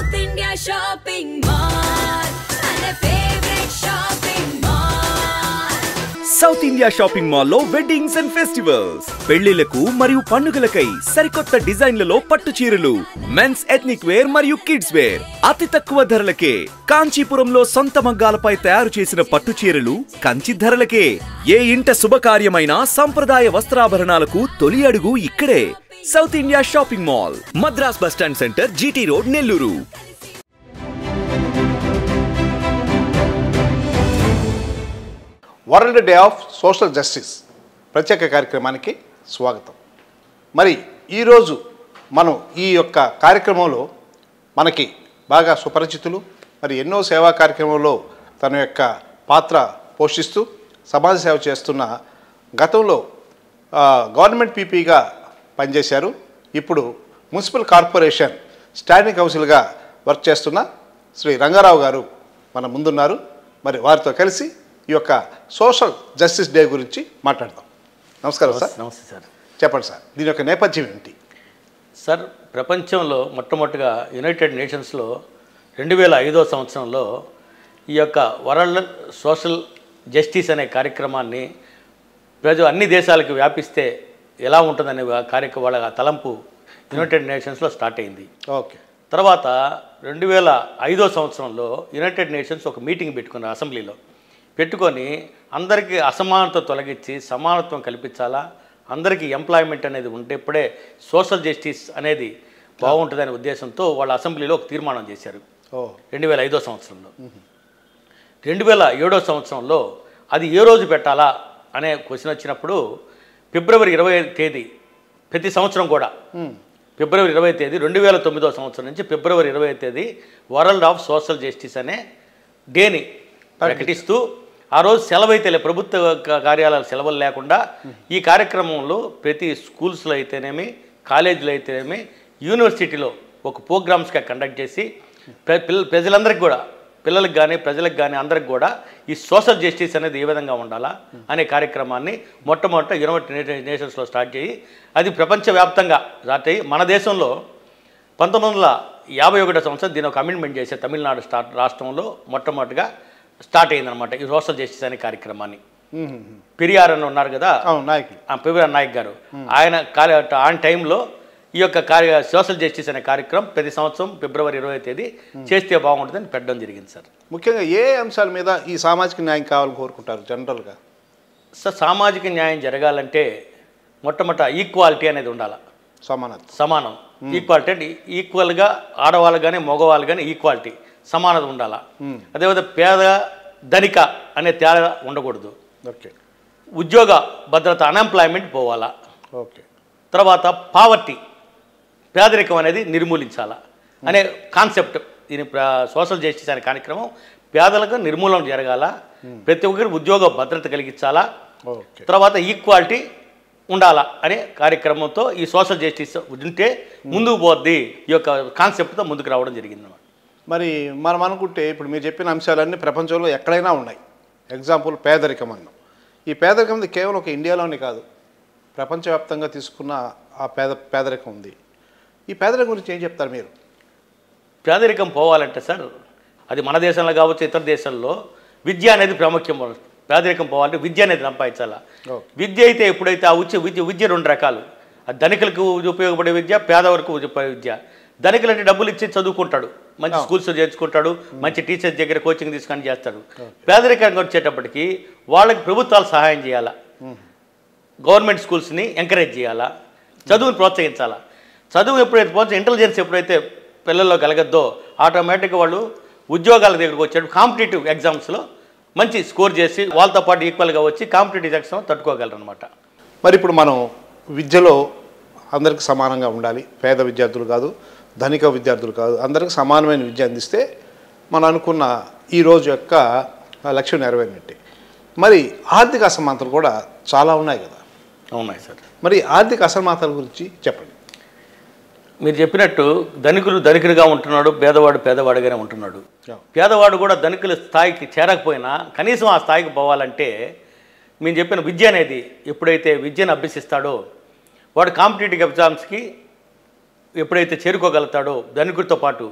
South India Shopping Mall. And a favorite shopping mall. South India shopping మాల్లో weddings and festivals పెళ్లిలకు మరియు పండుగలకై సరికొత్త డిజైన్లలో పట్టు చీరలు మెన్స్ ఎథ్నిక్ వేర్ మరియు కిడ్స్ వేర్ అతి తక్కువ ధరలకే కాంచీపురంలో సొంత మగ్గాలపై తయారు చేసిన పట్టు చీరలు కంచి ధరలకే ఏ ఇంట శుభకార్యమైన సంప్రదాయ వస్త్రాభరణాలకు తొలి అడుగు ఇక్కడే south India shopping mall Madras bus stand centre GT road Nellore world day of social justice ప్రత్యేక కార్యక్రమానికి స్వాగతం మరి ఈరోజు మనం ఈ యొక్క కార్యక్రమంలో మనకి బాగా సుపరిచితులు మరి ఎన్నో సేవా కార్యక్రమంలో తన యొక్క పాత్ర పోషిస్తూ సమాజ సేవ చేస్తున్న గతంలో ఆ, గవర్నమెంట్ పీపీగా పనిచేశారు ఇప్పుడు మున్సిపల్ కార్పొరేషన్ స్టాండింగ్ కౌన్సిల్గా వర్క్ చేస్తున్న శ్రీ రంగారావు గారు మన ముందున్నారు మరి వారితో కలిసి ఈ యొక్క సోషల్ జస్టిస్ డే గురించి మాట్లాడదాం నమస్కారం సార్ నమస్తే సార్ చెప్పండి సార్ దీని యొక్క నేపథ్యం ఏంటి సార్ ప్రపంచంలో మొట్టమొదటిగా యునైటెడ్ నేషన్స్లో రెండు వేల ఐదో సంవత్సరంలో ఈ యొక్క వరల్డ్ సోషల్ జస్టిస్ అనే కార్యక్రమాన్ని ప్రజలు అన్ని దేశాలకు వ్యాపిస్తే ఎలా ఉంటుందనే కార్యక్రమం వాళ్ళ తలంపు యునైటెడ్ నేషన్స్లో స్టార్ట్ అయింది ఓకే తర్వాత రెండు వేల ఐదో సంవత్సరంలో యునైటెడ్ నేషన్స్ ఒక మీటింగ్ పెట్టుకున్నారు అసెంబ్లీలో పెట్టుకొని అందరికీ అసమానత తొలగించి సమానత్వం కల్పించాలా అందరికీ ఎంప్లాయ్మెంట్ అనేది ఉంటేప్పుడే సోషల్ జస్టిస్ అనేది బాగుంటుందనే ఉద్దేశంతో వాళ్ళ అసెంబ్లీలో ఒక తీర్మానం చేశారు ఓ రెండు వేల ఐదో సంవత్సరంలో రెండు వేల ఏడో సంవత్సరంలో అది ఏ రోజు పెట్టాలా అనే క్వశ్చన్ వచ్చినప్పుడు ఫిబ్రవరి ఇరవై తేదీ ప్రతి సంవత్సరం కూడా ఫిబ్రవరి ఇరవై తేదీ రెండు వేల తొమ్మిదో సంవత్సరం నుంచి ఫిబ్రవరి ఇరవై తేదీ వరల్డ్ ఆఫ్ సోషల్ జస్టిస్ అనే డేని ప్రకటిస్తూ ఆ రోజు సెలవు అయితే లే- ప్రభుత్వ క- కార్యాలయాలు సెలవులు లేకుండా ఈ కార్యక్రమంలో ప్రతి స్కూల్స్లో అయితేనేమి కాలేజీలో అయితేనేమి యూనివర్సిటీలో ఒక ప్రోగ్రామ్స్గా కండక్ట్ చేసి ప్ర- పిల్ల ప్రజలందరికీ కూడా పిల్లలకు కానీ ప్రజలకు కానీ అందరికి కూడా ఈ సోషల్ జస్టిస్ అనేది ఏ విధంగా ఉండాలా అనే కార్యక్రమాన్ని మొట్టమొదట యునైటెడ్ నేషన్స్లో స్టార్ట్ చేయి అది ప్రపంచవ్యాప్తంగా స్టార్ట్ అయ్యి మన దేశంలో పంతొమ్మిది వందల యాభై ఒకటో సంవత్సరం దీని ఒక అమెండ్మెంట్ చేసే తమిళనాడు స్టార్ట్ రాష్ట్రంలో మొట్టమొదటిగా స్టార్ట్ అయిందనమాట ఈ సోషల్ జస్టిస్ అనే కార్యక్రమాన్ని పెరియార్ అని ఉన్నారు కదా అవును నాయకులు ఆ పెరియార్ నాయక్ గారు ఆయన కార్య ఆన్ టైంలో ఈ యొక్క కార్య సోషల్ జస్టిస్ అనే కార్యక్రమం ప్రతి సంవత్సరం ఫిబ్రవరి ఇరవై తేదీ చేస్తే బాగుంటుందని పెట్టడం జరిగింది సార్ ముఖ్యంగా ఏ అంశాల మీద ఈ సామాజిక న్యాయం కావాలని కోరుకుంటారు జనరల్గా సార్ సామాజిక న్యాయం జరగాలంటే మొట్టమొదట ఈక్వాలిటీ అనేది ఉండాలి సమానత్వం సమానం ఈక్వాలిటీ అంటే ఈక్వల్గా ఆడవాళ్ళు కానీ మగవాళ్ళు కానీ ఈక్వాలిటీ సమానత ఉండాలా అదేవిధంగా పేద ధనిక అనే తేడా ఉండకూడదు ఓకే ఉద్యోగ భద్రత అన్ఎంప్లాయ్మెంట్ పోవాలా ఓకే తర్వాత పావర్టీ పేదరికం అనేది నిర్మూలించాలా అనే కాన్సెప్ట్ దీని ప్ర- సోషల్ జస్టిస్ అనే కార్యక్రమం పేదలకు నిర్మూలన జరగాల ప్రతి ఒక్కరికి ఉద్యోగ భద్రత కలిగించాలా ఓకే తర్వాత ఈక్వాలిటీ ఉండాలా అనే కార్యక్రమంతో ఈ సోషల్ జస్టిస్ ఉంటే ముందుకు పోద్ది ఈ యొక్క కాన్సెప్ట్తో ముందుకు రావడం జరిగింది అన్నమాట మరి మనం అనుకుంటే ఇప్పుడు మీరు చెప్పిన అంశాలన్నీ ప్రపంచంలో ఎక్కడైనా ఉన్నాయి ఎగ్జాంపుల్ పేదరికం అన్నాం ఈ పేదరికం అనేది కేవలం ఒక ఇండియాలోనే కాదు ప్రపంచవ్యాప్తంగా తీసుకున్న ఆ పేద పేదరికం ఉంది ఈ పేదరికం గురించి ఏం చెప్తారు మీరు పేదరికం పోవాలంటే సార్ అది మన దేశంలో కావచ్చు ఇతర దేశాల్లో విద్య అనేది ప్రాముఖ్యం పేదరికం పోవాలంటే విద్య అనేది సంపాదించాలా ఓకే. విద్య అయితే ఎప్పుడైతే ఆ ఉచిత విద్య విద్య రెండు రకాలు ఆ ధనికులకు ఉపయోగపడే విద్య పేదవరకు ఉపయోగపడే విద్య ధనికులు అంటే డబ్బులు ఇచ్చి చదువుకుంటాడు మంచి స్కూల్స్ చేర్చుకుంటాడు మంచి టీచర్స్ దగ్గర కోచింగ్ తీసుకొని చేస్తాడు పేదరికంగా వచ్చేటప్పటికి వాళ్ళకి ప్రభుత్వాలు సహాయం చేయాలా గవర్నమెంట్ స్కూల్స్ని ఎంకరేజ్ చేయాలా చదువుని ప్రోత్సహించాలా చదువు ఎప్పుడైతే ప్రోత్సహం ఇంటెలిజెన్స్ ఎప్పుడైతే పిల్లల్లో కలగద్దో ఆటోమేటిక్గా వాళ్ళు ఉద్యోగాల దగ్గరకు వచ్చాడు కాంపిటేటివ్ ఎగ్జామ్స్లో మంచి స్కోర్ చేసి వాళ్ళతో పాటు ఈక్వల్గా వచ్చి కాంపిటేటివ్ ఎగ్జామ్ తట్టుకోగలరు అనమాట మరి ఇప్పుడు మనం విద్యలో అందరికి సమానంగా ఉండాలి పేద విద్యార్థులు కాదు ధనిక విద్యార్థులు కాదు అందరికి సమానమైన విద్య అందిస్తే మనం అనుకున్న ఈ రోజు యొక్క లక్ష్యం నెరవేరినట్టే మరి ఆర్థిక అసమానతలు కూడా చాలా ఉన్నాయి కదా ఉన్నాయి సార్ మరి ఆర్థిక అసమానతల గురించి చెప్పండి మీరు చెప్పినట్టు ధనికులు ధనికులుగా ఉంటున్నాడు పేదవాడు పేదవాడిగానే ఉంటున్నాడు Yeah. పేదవాడు కూడా ధనికుల స్థాయికి చేరకపోయినా కనీసం ఆ స్థాయికి పోవాలంటే మేము చెప్పిన విద్య అనేది ఎప్పుడైతే విద్యను అభ్యసిస్తాడో వాడు కాంపిటేటివ్ ఎగ్జామ్స్కి ఎప్పుడైతే చేరుకోగలుగుతాడో ధనికుడితో పాటు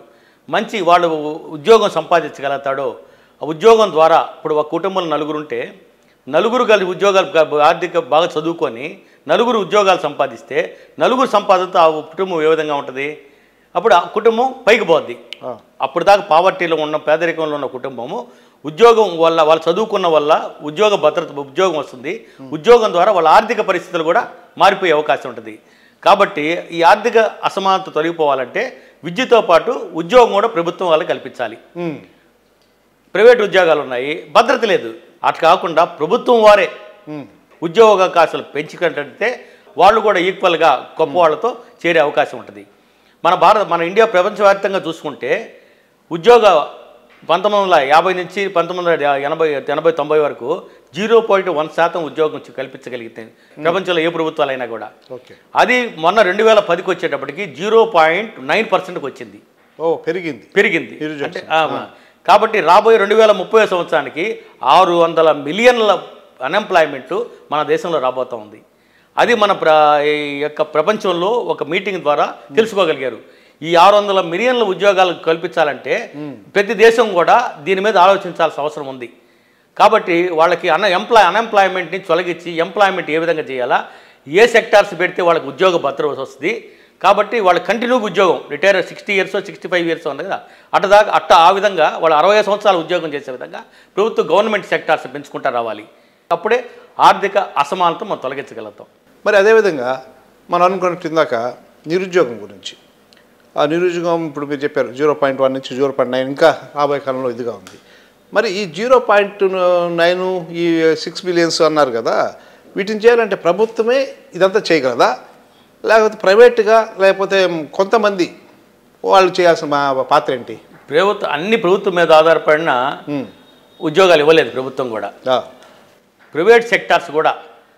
మంచి వాళ్ళు ఉద్యోగం సంపాదించగలుగుతాడో ఆ ఉద్యోగం ద్వారా ఇప్పుడు ఒక కుటుంబంలో నలుగురు ఉంటే నలుగురు కలిసి ఉద్యోగాలు గా- ఆర్థిక బాగా చదువుకొని నలుగురు ఉద్యోగాలు సంపాదిస్తే నలుగురు సంపాదనతో ఆ కుటుంబం ఏ విధంగా ఉంటుంది అప్పుడు ఆ కుటుంబం పైకి పోద్ది ఆ. అప్పుడు దాకా పావర్టీలో ఉన్న పేదరికంలో ఉన్న కుటుంబము ఉద్యోగం వల్ల వాళ్ళు చదువుకున్న వల్ల ఉద్యోగ భద్రత ఉద్యోగం వస్తుంది ఉద్యోగం ద్వారా వాళ్ళ ఆర్థిక పరిస్థితులు కూడా మారిపోయే అవకాశం ఉంటుంది కాబట్టి ఈ ఆర్థిక అసమానత తొలగిపోవాలంటే విద్యతో పాటు ఉద్యోగం కూడా ప్రభుత్వం వాళ్ళకి కల్పించాలి ఉమ్. ప్రైవేట్ ఉద్యోగాలు ఉన్నాయి భద్రత లేదు అటు కాకుండా ప్రభుత్వం వారే ఉమ్. ఉద్యోగ అవకాశాలు పెంచుకుంటే వాళ్ళు కూడా ఈక్వల్గా గొప్ప వాళ్ళతో చేరే అవకాశం ఉంటుంది మన భారత మన ఇండియా ప్రపంచవ్యాప్తంగా చూసుకుంటే ఉద్యోగ పంతొమ్మిది వందల యాభై నుంచి పంతొమ్మిది వందల ఎనభై ఎనభై తొంభై వరకు జీరో పాయింట్ వన్ శాతం ఉద్యోగం కల్పించగలిగితే ప్రపంచంలో ఏ ప్రభుత్వాలైనా కూడా ఓకే అది మొన్న రెండు వేల పదికి వచ్చేటప్పటికి జీరో పాయింట్ నైన్ పర్సెంట్కి వచ్చింది ఓ పెరిగింది పెరిగింది నిరుద్యోగ అంటే ఆ, కాబట్టి రాబోయే రెండు వేల ముప్పై సంవత్సరానికి ఆరు వందల మిలియన్ల అన్ఎంప్లాయ్మెంట్ మన దేశంలో రాబోతా ఉంది అది మన ప్ర ఈ యొక్క ప్రపంచంలో ఒక మీటింగ్ ద్వారా తెలుసుకోగలిగారు ఈ ఆరు వందల మిలియన్ల ఉద్యోగాలు కల్పించాలంటే ప్రతి దేశం కూడా దీని మీద ఆలోచించాల్సిన అవసరం ఉంది కాబట్టి వాళ్ళకి అన్ ఎంప్లాయ్ అన్ఎంప్లాయ్మెంట్ని తొలగించి ఎంప్లాయ్మెంట్ ఏ విధంగా చేయాలా ఏ సెక్టార్స్ పెడితే వాళ్ళకి ఉద్యోగ భద్రత వస్తుంది కాబట్టి వాళ్ళ కంటిన్యూగా ఉద్యోగం retire sixty years sixty five years ఉంది కదా అట్ట దాకా అట్ట ఆ విధంగా వాళ్ళు అరవై సంవత్సరాలు ఉద్యోగం చేసే విధంగా ప్రభుత్వ గవర్నమెంట్ సెక్టార్స్ పెంచుకుంటా రావాలి అప్పుడే ఆర్థిక అసమానత మనం తొలగించగలుగుతాం మరి అదేవిధంగా మనం అనుకున్నట్టు ఇందాక నిరుద్యోగం గురించి ఆ నిరుద్యోగం ఇప్పుడు మీరు చెప్పారు జీరో పాయింట్ వన్ నుంచి జీరో పాయింట్ నైన్ ఇంకా రాబోయే కాలంలో ఇదిగా ఉంది మరి ఈ జీరో పాయింట్ నైన్ ఈ సిక్స్ బిలియన్స్ అన్నారు కదా వీటిని చేయాలంటే ప్రభుత్వమే ఇదంతా చేయగలదా లేకపోతే ప్రైవేట్గా లేకపోతే కొంతమంది వాళ్ళు చేయాల్సిన మా- పాత్ర ఏంటి ప్రభుత్వం అన్ని ప్రభుత్వం మీద ఆధారపడిన ఉమ్. ఉద్యోగాలు ఇవ్వలేదు ప్రభుత్వం కూడా ఆ, ప్రైవేట్ సెక్టార్స్ కూడా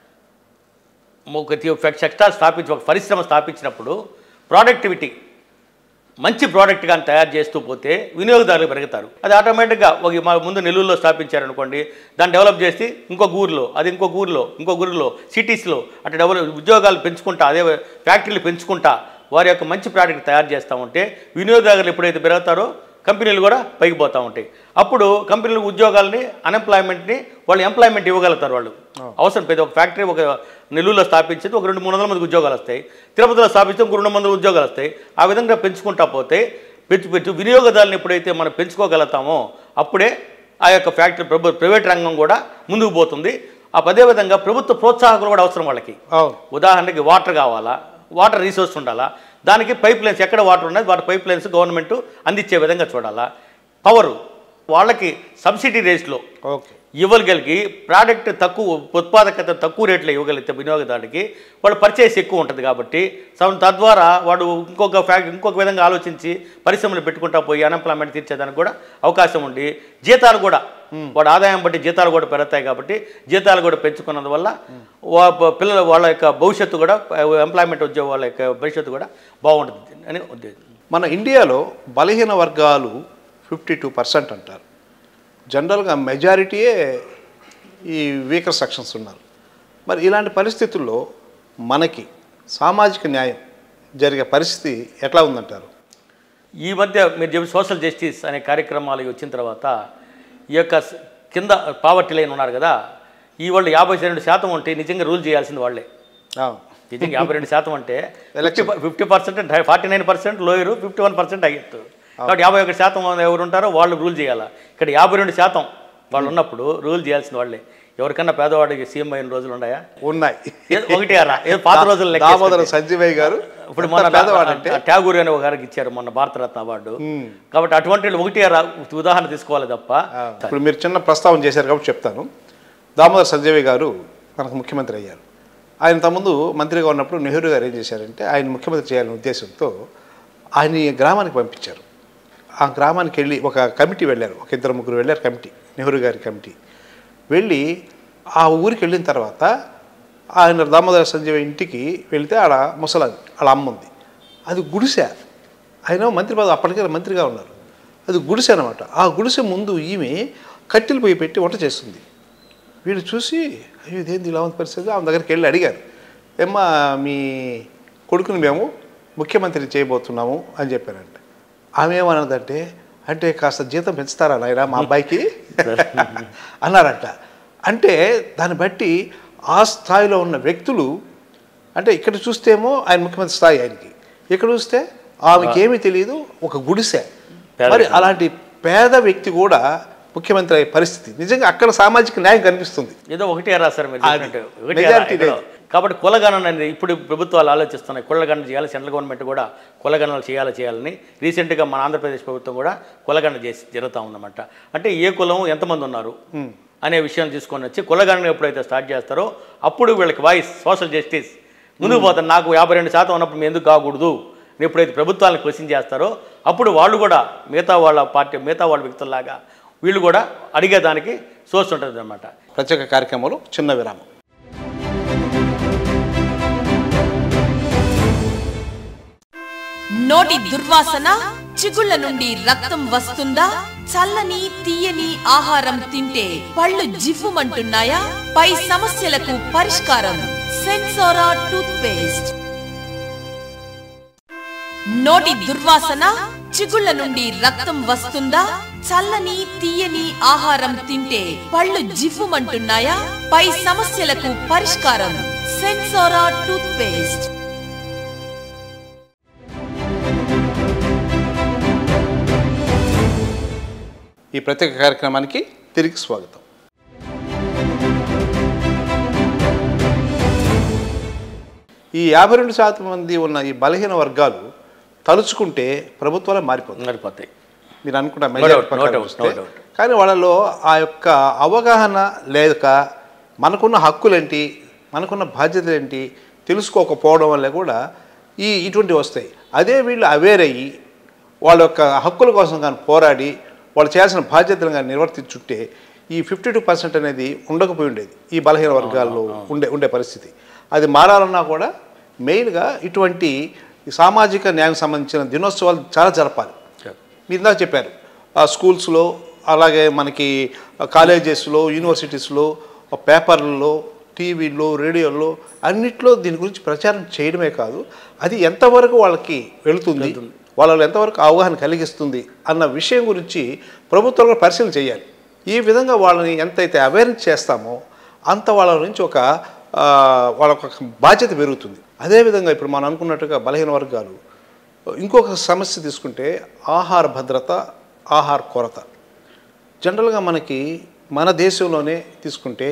ఒక సెక్టార్ స్థాపించి ఒక పరిశ్రమ స్థాపించినప్పుడు ప్రోడక్టివిటీ మంచి ప్రోడక్ట్ కానీ తయారు చేస్తూ పోతే వినియోగదారులు పెరుగుతారు అది ఆటోమేటిక్గా ఒక మా ముందు నెల్లూరులో స్థాపించారనుకోండి దాన్ని డెవలప్ చేసి ఇంకొక ఊరిలో అది ఇంకొక ఊరిలో ఇంకొక ఊరిలో సిటీస్లో అట్లా డెవలప్ ఉద్యోగాలు పెంచుకుంటా అదే ఫ్యాక్టరీలు పెంచుకుంటా వారి యొక్క మంచి ప్రోడక్ట్ తయారు చేస్తూ ఉంటే వినియోగదారులు ఎప్పుడైతే పెరుగుతారో కంపెనీలు కూడా పైకి పోతూ ఉంటాయి అప్పుడు కంపెనీలు ఉద్యోగాలని అన్ఎంప్లాయ్మెంట్ని వాళ్ళు ఎంప్లాయ్మెంట్ ఇవ్వగలుగుతారు వాళ్ళు అవసరం పెద్ద ఒక ఫ్యాక్టరీ ఒక నెల్లూరులో స్థాపించేది ఒక రెండు మూడు వందల మందికి ఉద్యోగాలు వస్తాయి తిరుపతిలో స్థాపిస్తే ఇంకో రెండు వందల ఉద్యోగాలు వస్తాయి ఆ విధంగా పెంచుకుంటా పోతే పెంచు పెంచు వినియోగదారులను ఎప్పుడైతే మనం పెంచుకోగలుగుతామో అప్పుడే ఆ యొక్క ఫ్యాక్టరీ ప్రభు ప్రైవేట్ రంగం కూడా ముందుకు పోతుంది ఆ అదేవిధంగా ప్రభుత్వ ప్రోత్సాహకులు కూడా అవసరం వాళ్ళకి అవును ఉదాహరణకి వాటర్ కావాలా వాటర్ రీసోర్స్ ఉండాలా దానికి పైప్ లైన్స్ ఎక్కడ వాటర్ ఉన్నది వాటి పైప్ లైన్స్ గవర్నమెంట్ అందించే విధంగా చూడాలా పవరు వాళ్ళకి సబ్సిడీ రేట్స్లో ఓకే ఇవ్వగలిగి ప్రోడక్ట్ తక్కువ ఉత్పాదకత తక్కువ రేట్లో ఇవ్వగలిగితే వినియోగదారుడికి వాడు పర్చేస్ ఎక్కువ ఉంటుంది కాబట్టి సో తద్వారా వాడు ఇంకొక ఫ్యాక్టరీ ఇంకొక విధంగా ఆలోచించి పరిశ్రమలు పెట్టుకుంటా పోయి అన్ఎంప్లాయ్మెంట్ తీర్చేదానికి కూడా అవకాశం ఉండి జీతాలు కూడా వాడు ఆదాయం బట్టి జీతాలు కూడా పెరుగుతాయి కాబట్టి జీతాలు కూడా పెంచుకున్నందువల్ల వా- ప- పిల్లల వాళ్ళ యొక్క భవిష్యత్తు కూడా ఎంప్లాయ్మెంట్ ఉద్యోగ వాళ్ళ యొక్క భవిష్యత్తు కూడా బాగుంటుంది అని ఉద్దేశం మన ఇండియాలో బలహీన వర్గాలు ఫిఫ్టీ టూ పర్సెంట్ అంటారు జనరల్గా మెజారిటీయే ఈ వీకర్ సెక్షన్స్ ఉన్నారు మరి ఇలాంటి పరిస్థితుల్లో మనకి సామాజిక న్యాయం జరిగే పరిస్థితి ఎట్లా ఉందంటారు ఈ మధ్య మీరు చెప్పి సోషల్ జస్టిస్ అనే కార్యక్రమాలు వచ్చిన తర్వాత ఈ యొక్క స- కింద పావర్టీ లైన్ ఉన్నారు కదా ఈ వాళ్ళు యాభై రెండు శాతం ఉంటే నిజంగా రూల్ చేయాల్సింది వాళ్ళే అవును. నిజంగా యాభై రెండు శాతం అంటే Election. Fifty percent forty nine percent lower fifty one percent అయ్యట్టు కాబట్టి యాభై ఒకటి శాతం ఎవరు ఉంటారో వాళ్ళు రూల్ చేయాలా ఇక్కడ యాభై రెండు శాతం వాళ్ళు ఉన్నప్పుడు రూల్ చేయాల్సిన వాళ్ళే ఎవరికన్నా పేదవాడికి సీఎం అయిన రోజులు ఉన్నాయా ఉన్నాయి ఏదో ఒకటి అరా ఏదో పాత రోజులు లెక్క దామోదర వేసుకుంటే. సంజీవయ్య గారు ఇప్పుడు ఎంత మన పేదవాడంటే ట్యాగూర్ అనే ఒక గారికి ఇచ్చారు మొన్న భారతరత్న అవార్డు కాబట్టి అటువంటి వాళ్ళు ఒకటి రా- ఉదాహరణ తీసుకోవాలి తప్ప ఇప్పుడు మీరు చిన్న ప్రస్తావన చేశారు కాబట్టి చెప్తాను దామోదర సంజయ్ గారు మనకు ముఖ్యమంత్రి అయ్యారు ఆయన తమ్ముందు మంత్రిగా ఉన్నప్పుడు నెహ్రూ గారు ఏం చేశారంటే ఆయన ముఖ్యమంత్రి చేయాలనే ఉద్దేశంతో ఆయన ఈ గ్రామానికి పంపించారు ఆ గ్రామానికి వెళ్ళి ఒక కమిటీ వెళ్ళారు ఒక ఇద్దరు ముగ్గురు వెళ్ళారు కమిటీ నెహ్రూ గారి కమిటీ వెళ్ళి ఆ ఊరికి వెళ్ళిన తర్వాత ఆయన దామోదర సంజయ్ ఇంటికి వెళితే ఆడ ముసలాది వాళ్ళ అమ్మ ఉంది అది గుడిసె ఆయన మంత్రి పదవి అప్పటికే మంత్రిగా ఉన్నారు అది గుడిసె అనమాట ఆ గుడిసె ముందు ఈమె కట్టెలు పోయి పెట్టి వంట చేస్తుంది వీళ్ళు చూసి అయ్యో ఇదేంది ఇలా ఉంది పరిస్థితి ఆమె దగ్గరికి వెళ్ళి అడిగారు ఏమ్మా మీ కొడుకుని మేము ముఖ్యమంత్రి చేయబోతున్నాము అని చెప్పారంట ఆమె ఏమన్నదంటే అంటే కాస్త జీతం పెంచుతారా నాయన మా అబ్బాయికి అన్నారట అంటే దాన్ని బట్టి ఆ స్థాయిలో ఉన్న వ్యక్తులు అంటే ఇక్కడ చూస్తేమో ఆయన ముఖ్యమంత్రి స్థాయి ఆయనకి ఇక్కడ చూస్తే ఆమెకి ఏమీ తెలియదు ఒక గుడిసె పేద మరి వ్యక్తి. అలాంటి పేద వ్యక్తి కూడా ముఖ్యమంత్రి అయ్యే పరిస్థితి నిజంగా అక్కడ సామాజిక న్యాయం కనిపిస్తుంది ఏదో ఒకటే రాశారు మీరు అది. చెప్పినట్టు. ఒకటే Majority రా- లేదు. కాబట్టి కులగణన అనేది ఇప్పుడు ప్రభుత్వాలు ఆలోచిస్తున్నాయి కులగణన చేయాలి సెంట్రల్ గవర్నమెంట్ కూడా కులగణనలు చేయాలి చేయాలని రీసెంట్గా మన ఆంధ్రప్రదేశ్ ప్రభుత్వం కూడా కులగణన చేసి జరుగుతూ ఉందన్నమాట అంటే ఏ కులం ఎంతమంది ఉన్నారు అనే విషయాన్ని తీసుకొని వచ్చి కులగణన ఎప్పుడైతే స్టార్ట్ చేస్తారో అప్పుడు వీళ్ళకి వాయిస్ సోషల్ జస్టిస్ ముందుకు పోతారు నాకు యాభై రెండు శాతం ఉన్నప్పుడు మేము ఎందుకు కాకూడదు అని ఎప్పుడైతే ప్రభుత్వాలను క్వశ్చన్ చేస్తారో అప్పుడు వాళ్ళు కూడా మిగతా వాళ్ళ పార్టీ మిగతా వాళ్ళ వ్యక్తుల్లాగా వీళ్ళు కూడా అడిగేదానికి సోర్స్ ఉంటుంది అనమాట ప్రత్యేక కార్యక్రమాలు చిన్న విరామం నోటి దుర్వాసన చిగుళ్ళ నుండి రక్తం వస్తుందా చల్లని తీయని ఆహారం తింటే పళ్ళు జివ్వుమంటున్నాయా పై సమస్యలకు పరిష్కారం సెన్సోరా టూత్ పేస్ట్ నోటి దుర్వాసన చిగుళ్ళ నుండి రక్తం వస్తుందా చల్లని తీయని ఆహారం తింటే పళ్ళు జివ్వుమంటున్నాయా పై సమస్యలకు పరిష్కారం సెన్సోరా టూత్ పేస్ట్ ఈ ప్రత్యేక కార్యక్రమానికి తిరిగి స్వాగతం ఈ యాభై రెండు శాతం మంది ఉన్న ఈ బలహీన వర్గాలు తలుచుకుంటే ప్రభుత్వాలే మారిపోతుంది మారిపోతాయి మీరు అనుకుంటా No majority doubt, no ప్రకారం doubt, చూస్తే. no doubt. కానీ వాళ్ళలో ఆ యొక్క అవగాహన లేక మనకున్న హక్కులేంటి మనకున్న బాధ్యతలు ఏంటి తెలుసుకోకపోవడం వల్ల కూడా ఈ ఇటువంటి వస్తాయి అదే వీళ్ళు అవేర్ అయ్యి వాళ్ళ యొక్క హక్కుల కోసం కానీ పోరాడి వాళ్ళు చేయాల్సిన బాధ్యతలు కానీ నిర్వర్తించుంటే ఈ ఫిఫ్టీ టూ పర్సెంట్ అనేది ఉండకపోయి ఉండేది ఈ బలహీన వర్గాల్లో ఉండే ఉండే పరిస్థితి అది మారాలన్నా కూడా మెయిన్గా ఇటువంటి ఈ సామాజిక న్యాయం సంబంధించిన దినోత్సవాలు చాలా జరపాలి మీరు ఇందాక చెప్పారు ఆ స్కూల్స్లో అలాగే మనకి కాలేజెస్లో యూనివర్సిటీస్లో పేపర్లలో టీవీలో రేడియోలో అన్నిట్లో దీని గురించి ప్రచారం చేయడమే కాదు అది ఎంతవరకు వాళ్ళకి వెళుతుంది వాళ్ళలో ఎంతవరకు అవగాహన కలిగిస్తుంది అన్న విషయం గురించి ప్రభుత్వం కూడా పరిశీలన చేయాలి ఈ విధంగా వాళ్ళని ఎంతైతే అవేర్నెస్ చేస్తామో అంత వాళ్ళ నుంచి ఒక ఆ, వాళ్ళ ఒక బాధ్యత పెరుగుతుంది అదేవిధంగా ఇప్పుడు మనం అనుకున్నట్టుగా బలహీన వర్గాలు ఇంకొక సమస్య తీసుకుంటే ఆహార భద్రత ఆహార కొరత జనరల్గా మనకి మన దేశంలోనే తీసుకుంటే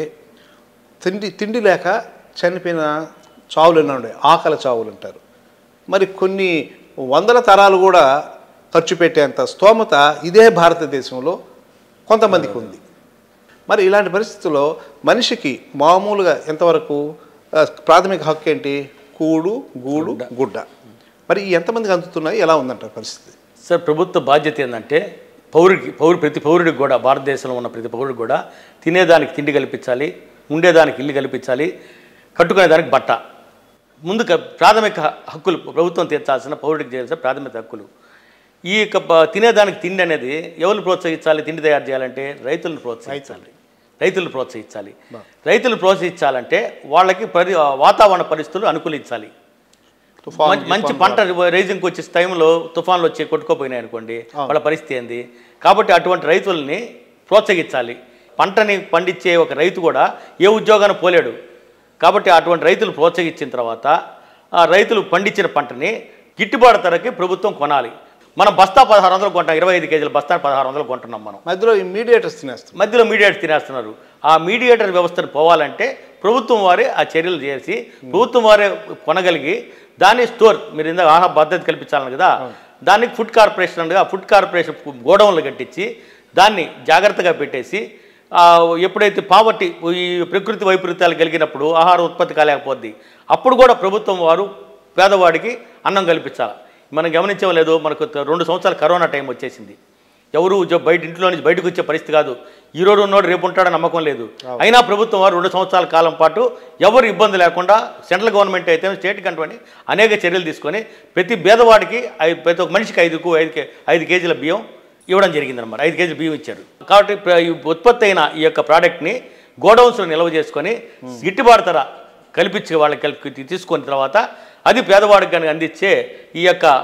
తిండి తిండి లేక చనిపోయిన చావులు ఎన్నో ఉన్నాయి ఆకలి చావులు అంటారు మరి కొన్ని వందల తరాలు కూడా ఖర్చు పెట్టేంత స్తోమత ఇదే భారతదేశంలో కొంతమందికి ఉంది మరి ఇలాంటి పరిస్థితుల్లో మనిషికి మామూలుగా ఎంతవరకు ఆ, ప్రాథమిక హక్కు ఏంటి కూడు గూడు గుడ్డ మరి ఈ ఎంతమందికి అందుతున్నాయి ఎలా ఉందంటారు పరిస్థితి సార్ ప్రభుత్వ బాధ్యత ఏంటంటే పౌరుడికి పౌరు ప్రతి పౌరుడికి కూడా భారతదేశంలో ఉన్న ప్రతి పౌరుడికి కూడా తినేదానికి తిండి కల్పించాలి ఉండేదానికి ఇల్లు కల్పించాలి కట్టుకునేదానికి బట్ట ముందు క- ప్రాథమిక హక్కులు ప్రభుత్వం తీర్చాల్సిన పౌరుడికి చేయాల్సిన ప్రాథమిక హక్కులు ఈ యొక్క ప- తినేదానికి తిండి అనేది ఎవరిని ప్రోత్సహించాలి తిండి తయారు చేయాలంటే రైతులను ప్రోత్సహించాలి రైతులను ప్రోత్సహించాలి రైతులు ప్రోత్సహించాలంటే వాళ్ళకి పరి వాతావరణ పరిస్థితులు అనుకూలించాలి తుఫాన్, మంచి- మంచి తుఫాన్ పంట రైజింగ్కి వచ్చే టైంలో తుఫాన్లు వచ్చి కొట్టుకోపోయినాయి అనుకోండి వాళ్ళ పరిస్థితి ఏంది కాబట్టి అటువంటి రైతుల్ని ప్రోత్సహించాలి పంటని పండించే ఒక రైతు కూడా ఏ ఉద్యోగాన్ని పోలేడు కాబట్టి అటువంటి రైతులు ప్రోత్సహించిన తర్వాత ఆ రైతులు పండించిన పంటని గిట్టుబాటు ధరకి ప్రభుత్వం కొనాలి మనం బస్తా పదహారు వందలు కొంటాం ఇరవై ఐదు కేజీల బస్తా పదహారు వందలు కొంటున్నాం మనం మధ్యలో ఈ మీడియేటర్స్ తినేస్తారు మధ్యలో మీడియేటర్స్ తినేస్తున్నారు ఆ మీడియేటర్ వ్యవస్థను పోవాలంటే ప్రభుత్వం వారే ఆ చర్యలు చేసి ప్రభుత్వం వారే కొనగలిగి దాన్ని స్టోర్ మీరు ఇందాక ఆహార భద్రత కల్పించాలని కదా దానికి ఫుడ్ కార్పొరేషన్ అనగా ఫుడ్ కార్పొరేషన్ గోడౌన్లు కట్టించి దాన్ని జాగ్రత్తగా పెట్టేసి ఆ, ఎప్పుడైతే పావర్టీ ఈ ప్రకృతి వైపరీత్యాలు కలిగినప్పుడు ఆహార ఉత్పత్తి కాలేకపోద్ది అప్పుడు కూడా ప్రభుత్వం వారు పేదవాడికి అన్నం కల్పించాలి మనం గమనించలేదు మనకు రెండు సంవత్సరాల కరోనా టైం వచ్చేసింది ఎవరు ఉద్యో- బయట ఇంట్లో నుంచి బయటకు వచ్చే పరిస్థితి కాదు ఈ రోజు ఉన్నోడు రేపు ఉంటాడని నమ్మకం లేదు అయినా ప్రభుత్వం వారు రెండు సంవత్సరాల కాలం పాటు ఎవరు ఇబ్బంది లేకుండా సెంట్రల్ గవర్నమెంట్ అయితే స్టేట్ కంటే అనేక చర్యలు తీసుకొని ప్రతి పేదవాడికి ఐ- ప్రతి ఒక్క మనిషికి ఐదుకు ఐదు కే- ఐదు కేజీల బియ్యం ఇవ్వడం జరిగిందన్నమాట ఐదు కేజీల బియ్యం ఇచ్చారు కాబట్టి ప్ర- ఈ ఉత్పత్తి అయిన ఈ యొక్క ప్రోడక్ట్ని గోడౌన్స్లో నిల్వ చేసుకొని గిట్టుబాటు ధర కల్పించే వాళ్ళకి కల్పి తీసుకున్న తర్వాత అది పేదవాడికి కనుక అందించే ఈ యొక్క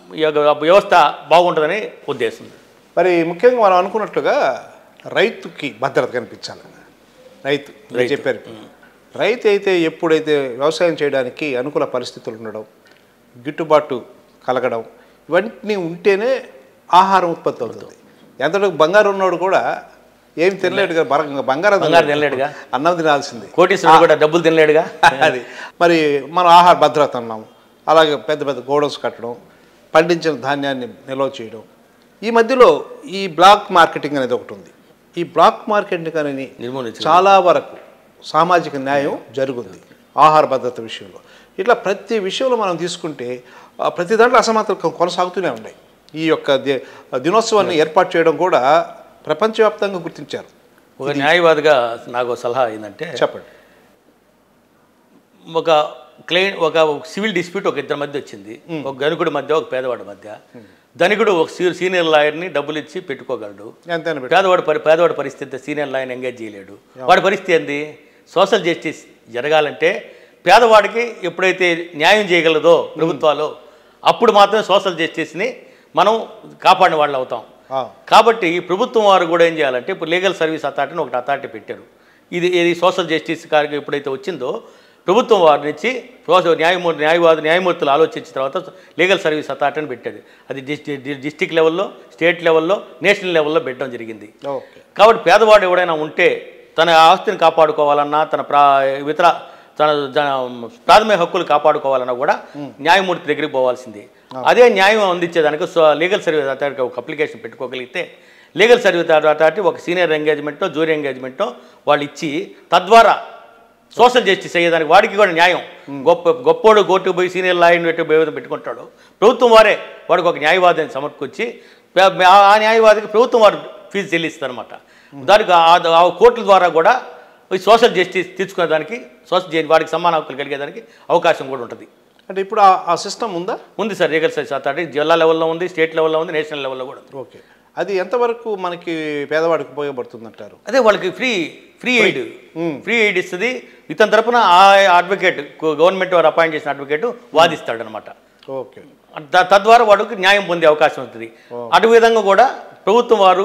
ఈ యొక్క వ్యవస్థ బాగుంటుందని ఉద్దేశం మరి ముఖ్యంగా మనం అనుకున్నట్లుగా రైతుకి భద్రత కనిపించాలి రైతు మీరు రైతు. చెప్పారు ఇప్పుడు. రైతు అయితే ఎప్పుడైతే వ్యవసాయం చేయడానికి అనుకూల పరిస్థితులు ఉండడం గిట్టుబాటు కలగడం ఇవన్నీ ఉంటేనే ఆహారం ఉత్పత్తి అవుతుంది ఎంతలో బంగారు ఉన్నోడు కూడా ఏం తినలేడు కదా బర- బంగారం బంగారం తినలేడుగా. అన్నం తినాల్సింది కోటీశ్వరుడు కూడా డబ్బులు తినలేడుగా అది మరి మనం ఆహార భద్రత అన్నాం అలాగే పెద్ద పెద్ద గోడౌన్స్ కట్టడం పండించిన ధాన్యాన్ని నిల్వ చేయడం ఈ మధ్యలో ఈ బ్లాక్ మార్కెటింగ్ అనేది ఒకటి ఉంది ఈ బ్లాక్ మార్కెటింగ్ అనేది నిర్మూలించాలి. చాలా వరకు సామాజిక న్యాయం జరుగుంది ఆహార భద్రత విషయంలో ఇట్లా ప్రతి విషయంలో మనం తీసుకుంటే ఆ, ప్రతి దాంట్లో అసమానతలు కొనసాగుతూనే ఉన్నాయి ఈ యొక్క ది- దినోత్సవాన్ని ఏర్పాటు చేయడం కూడా ప్రపంచవ్యాప్తంగా గుర్తించారు ఒక న్యాయవాదిగా నాకు సలహా ఏంటంటే చెప్పండి ఒక క్లెయిన్ ఒక సివిల్ డిస్ప్యూట్ ఒక ఇద్దరి మధ్య వచ్చింది ఒక ధనికుడి మధ్య ఒక పేదవాడి మధ్య ధనికుడు ఒక సీ- సీనియర్ లాయర్ని డబ్బులు ఇచ్చి పెట్టుకోగలడు ఎంతైనా పెట్టు. పేదవాడి పరి పేదవాడి పరిస్థితి సీనియర్ లాయర్ని ఎంగేజ్ చేయలేడు వాడి పరిస్థితి ఏంది సోషల్ జస్టిస్ జరగాలంటే పేదవాడికి ఎప్పుడైతే న్యాయం చేయగలదో ప్రభుత్వాలు అప్పుడు మాత్రమే సోషల్ జస్టిస్ని మనం కాపాడిన వాళ్ళు అవుతాం ఆ. కాబట్టి ప్రభుత్వం వారు కూడా ఏం చేయాలంటే ఇప్పుడు లీగల్ సర్వీస్ అథారిటీని ఒకటి అథారిటీ పెట్టారు ఇది ఇది సోషల్ జస్టిస్ కార్యక్రమం ఎప్పుడైతే వచ్చిందో ప్రభుత్వం వారి నుంచి సోషల్ న్యాయమూర్తి న్యాయవాది న్యాయమూర్తులు ఆలోచించిన తర్వాత లీగల్ సర్వీస్ అథారిటీని పెట్టారు అది డిస్టిక్ లెవెల్లో స్టేట్ లెవెల్లో నేషనల్ లెవెల్లో పెట్టడం జరిగింది ఓకే కాబట్టి పేదవాడు ఎవడైనా ఉంటే తన ఆస్తిని కాపాడుకోవాలన్నా తన ప్రా ఇతర తన తన ప్రాథమిక హక్కులు కాపాడుకోవాలన్నా కూడా న్యాయమూర్తి దగ్గరికి పోవాల్సింది అదే న్యాయం అందించేదానికి లీగల్ సర్వీస్ అథారిటీ ఒక అప్లికేషన్ పెట్టుకోగలిగితే లీగల్ సర్వీస్ అథారిటీ ఒక సీనియర్ ఎంగేజ్మెంటో జూనియర్ ఎంగేజ్మెంటో వాళ్ళు ఇచ్చి తద్వారా సోషల్ జస్టిస్ అయ్యేదానికి వాడికి కూడా న్యాయం గొప్ప గొప్పోడు కోర్టుకు పోయి సీనియర్ లాయర్ని పెట్టి భేదం పెట్టుకుంటాడు ప్రభుత్వం వారే వాడికి ఒక న్యాయవాదిని సమర్పించి పే- ఆ ఆ న్యాయవాదికి ప్రభుత్వం వారు ఫీజు చెల్లిస్తారు అనమాట దానికి ఆ- ఆ కోర్టుల ద్వారా కూడా ఈ సోషల్ జస్టిస్ తీసుకునేదానికి సోషల్ జే- వాడికి సమాన హక్కులు కలిగేదానికి అవకాశం కూడా ఉంటుంది అంటే ఇప్పుడు ఆ- ఆ సిస్టమ్ ఉందా ఉంది సార్ లీగల్ సర్వీస్ అథారిటీ జిల్లా లెవెల్లో ఉంది స్టేట్ లెవెల్లో ఉంది నేషనల్ లెవెల్లో కూడా ఉంది ఓకే అది ఎంతవరకు మనకి పేదవాడికి ఉపయోగపడుతుంది అంటారు అదే వాళ్ళకి free free aid free aid ఇస్తుంది ఇతని తరపున ఆ అడ్వకేట్ గవర్నమెంట్ వారు అపాయింట్ చేసిన అడ్వకేట్ వాదిస్తాడు అనమాట ఓకే తద్వారా వాడికి న్యాయం పొందే అవకాశం ఉంటుంది అటు విధంగా కూడా ప్రభుత్వం వారు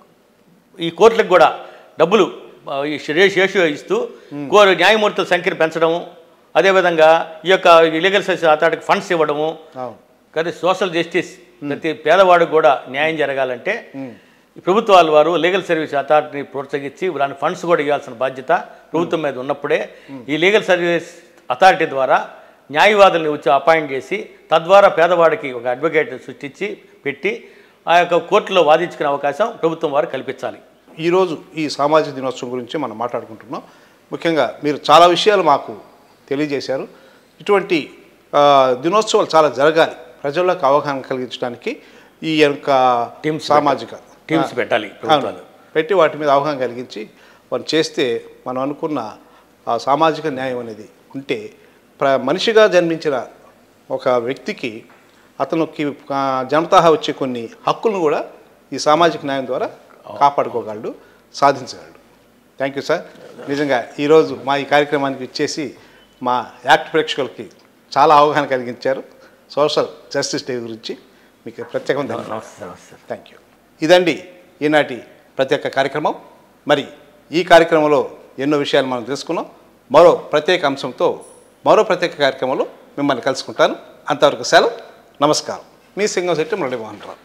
ఈ కోర్టులకు కూడా డబ్బులు ఆ, ఈ రేషియో ఇస్తూ కోరు న్యాయమూర్తుల సంఖ్యను పెంచడము అదేవిధంగా ఈ యొక్క లీగల్ సర్వీస్ అథారిటీకి ఫండ్స్ ఇవ్వడము అవును కానీ సోషల్ జస్టిస్ ప్రతి పేదవాడికి కూడా న్యాయం జరగాలంటే ఈ ప్రభుత్వాల వారు లీగల్ సర్వీస్ అథారిటీని ప్రోత్సహించి దాని ఫండ్స్ కూడా ఇవ్వాల్సిన బాధ్యత ప్రభుత్వం మీద ఉన్నప్పుడే ఈ లీగల్ సర్వీస్ అథారిటీ ద్వారా న్యాయవాదుల్ని వచ్చి అపాయింట్ చేసి తద్వారా పేదవాడికి ఒక అడ్వకేట్ సృష్టించి పెట్టి ఆ యొక్క కోర్టులో వాదించుకునే అవకాశం ప్రభుత్వం వారు కల్పించాలి ఈరోజు ఈ సామాజిక దినోత్సవం గురించి మనం మాట్లాడుకుంటున్నాం ముఖ్యంగా మీరు చాలా విషయాలు మాకు తెలియజేశారు ఇటువంటి ఆ, దినోత్సవాలు చాలా జరగాలి ప్రజల్లోకి అవగాహన కలిగించడానికి ఈ యొక్క Teams సామాజిక టీమ్స్ పెట్టాలి అవును. ప్రభుత్వాలు పెట్టి వాటి మీద అవగాహన కలిగించి మనం చేస్తే మనం అనుకున్న ఆ సామాజిక న్యాయం అనేది ఉంటే ప్ర మనిషిగా జన్మించిన ఒక వ్యక్తికి అతనికి ఆ, జనతాహా వచ్చే కొన్ని హక్కులను కూడా ఈ సామాజిక న్యాయం ద్వారా కాపాడుకోగలడు సాధించగలడు థ్యాంక్ యూ సార్ నిజంగా ఈరోజు మా ఈ కార్యక్రమానికి ఇచ్చేసి మా యాక్ట్ ప్రేక్షకులకి చాలా అవగాహన కలిగించారు సోషల్ జస్టిస్ డే గురించి మీకు ప్రత్యేకంగా ధన్యవాదాలు నమస్తే నమస్తే థ్యాంక్ యూ ఇదండి ఈనాటి ప్రత్యేక కార్యక్రమం మరి ఈ కార్యక్రమంలో ఎన్నో విషయాలు మనం తెలుసుకున్నాం మరో ప్రత్యేక అంశంతో మరో ప్రత్యేక కార్యక్రమంలో మిమ్మల్ని కలుసుకుంటాను అంతవరకు సెలవు నమస్కారం మీ సింగం శెట్టి మురళీమోహన్ రావు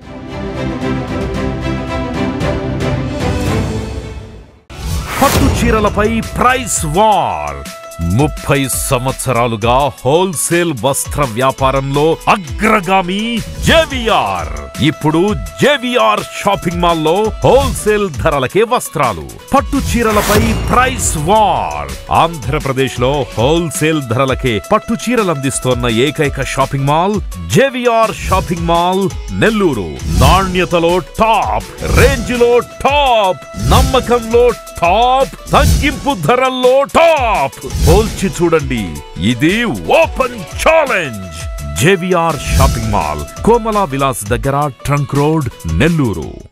పట్టు చీరలపై ప్రైస్ వార్ ముప్పై సంవత్సరాలుగా హోల్సేల్ వస్త్ర వ్యాపారంలో అగ్రగామి జేవిఆర్ ఇప్పుడు జేవిఆర్ షాపింగ్ మాల్లో హోల్సేల్ ధరలకే వస్త్రాలు పట్టు చీరలపై ప్రైస్ వార్ ఆంధ్రప్రదేశ్ లో హోల్సేల్ ధరలకే పట్టు చీరలు అందిస్తోన్న ఏకైక shopping mall JVR shopping mall Nellore నాణ్యతలో టాప్ రేంజ్ లో టాప్ నమ్మకంలో టాప్ తగ్గింపు ధరల్లో టాప్ పోల్చి చూడండి ఇది open challenge JVR shopping mall Komala Vilas దగ్గర ట్రంక్ రోడ్ నెల్లూరు